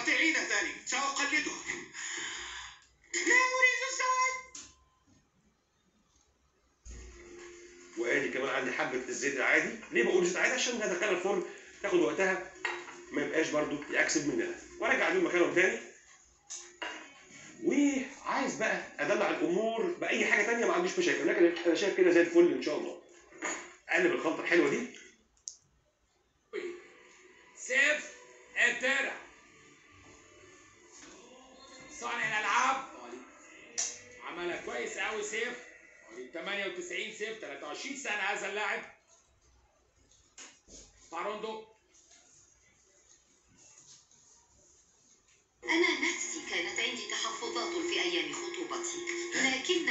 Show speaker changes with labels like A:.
A: تستطيعين ذلك سأقلدها لا أريد الزواج
B: وادي كمان عندي حبه الزيت العادي ليه بقول زيت عادي عشان هدخلها الفرن تاخد وقتها ما يبقاش برضو يكسب مننا وارجع بيهم مكانهم تاني وعايز بقى ادلع الامور باي حاجه تانية ما عنديش مشاكل لكن انا شايف كده زي الفل ان شاء الله اقلب الخلطه الحلوه دي
C: سيف الدرع صانع الالعاب عملها كويس قوي سيف 98 سيف 23 سنه هذا اللاعب باروندو
D: أنا نفسي كانت عندي تحفظات في أيام خطوبتي لكن